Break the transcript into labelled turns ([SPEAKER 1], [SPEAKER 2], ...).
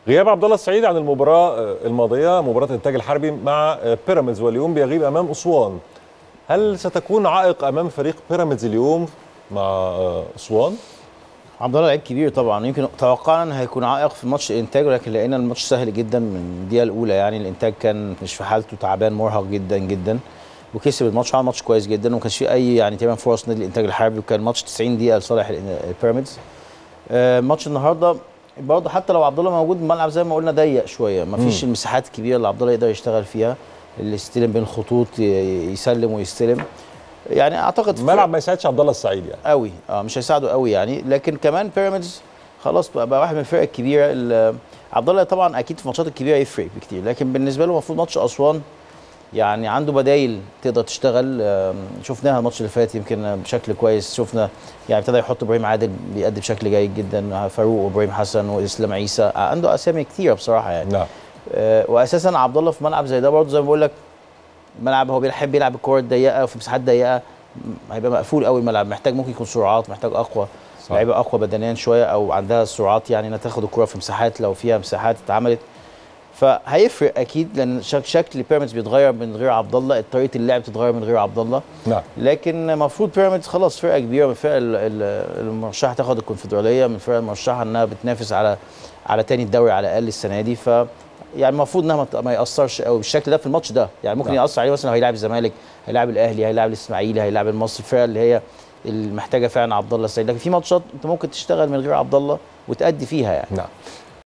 [SPEAKER 1] غياب عبد الله السعيد عن المباراه آه، الماضيه مباراه الانتاج الحربي مع آه، بيراميدز واليوم بيغيب امام اسوان هل ستكون عائق امام فريق بيراميدز اليوم مع آه، اسوان
[SPEAKER 2] عبد الله لعيب كبير طبعا يمكن توقعنا ان هيكون عائق في ماتش الانتاج ولكن لقينا الماتش سهل جدا من الدقيقه الاولى يعني الانتاج كان مش في حالته تعبان مرهق جدا جدا وكسب الماتش عمل ماتش كويس جدا وما كانش فيه اي يعني تقريبا فرص نادي الانتاج الحربي وكان ماتش 90 دقيقه لصالح الإن- البيراميدز آه، ماتش النهارده برضه حتى لو عبد الله موجود الملعب زي ما قلنا ضيق شويه ما فيش المساحات الكبيره اللي عبد الله يقدر يشتغل فيها اللي يستلم بين الخطوط ي- يسلم ويستلم يعني اعتقد
[SPEAKER 1] الملعب ما يساعدش عبد الله السعيد يعني
[SPEAKER 2] قوي اه مش هيساعده قوي يعني لكن كمان بيراميدز خلاص بقى, بقى واحد من الفرق الكبيره ال- عبد الله طبعا اكيد في الماتشات الكبيره يفرق بكتير لكن بالنسبه له المفروض ماتش اسوان يعني عنده بدايل تقدر تشتغل آم، شفناها الماتش اللي فات يمكن بشكل كويس شفنا يعني ابتدى يحط ابراهيم عادل بيأدي بشكل جيد جدا فاروق وابراهيم حسن واسلام عيسى عنده اسامي كتيره بصراحه يعني
[SPEAKER 1] نعم
[SPEAKER 2] آه، واساسا عبد الله في ملعب زي ده برضه زي ما بقول لك ملعب هو بيحب يلعب الكور الضيقه وفي مساحات ضيقه م- هيبقى مقفول قوي الملعب محتاج ممكن يكون سرعات محتاج اقوى
[SPEAKER 1] صح.
[SPEAKER 2] لعيبه اقوى بدنيا شويه او عندها سرعات يعني انها تاخد الكره في مساحات لو فيها مساحات اتعملت فهيفرق اكيد لان شك- شكل بيراميدز بيتغير من غير عبد الله طريقه اللعب بتتغير من غير عبد الله
[SPEAKER 1] نعم
[SPEAKER 2] لكن المفروض بيراميدز خلاص فرقه كبيره من الفرق ال- ال- المرشحه تاخد الكونفدراليه من الفرق المرشحه انها بتنافس على على تاني الدوري على الاقل السنه دي ف يعني المفروض انها ما ت- ما ياثرش قوي بالشكل ده في الماتش ده يعني ممكن
[SPEAKER 1] نعم.
[SPEAKER 2] ياثر عليه مثلا لو هيلاعب الزمالك هيلاعب الاهلي هيلاعب الاسماعيلي هيلاعب المصري الفرق اللي هي اللي محتاجه فعلا عبد الله السعيد لكن في ماتشات انت ممكن تشتغل من غير عبد الله وتأدي فيها يعني
[SPEAKER 1] نعم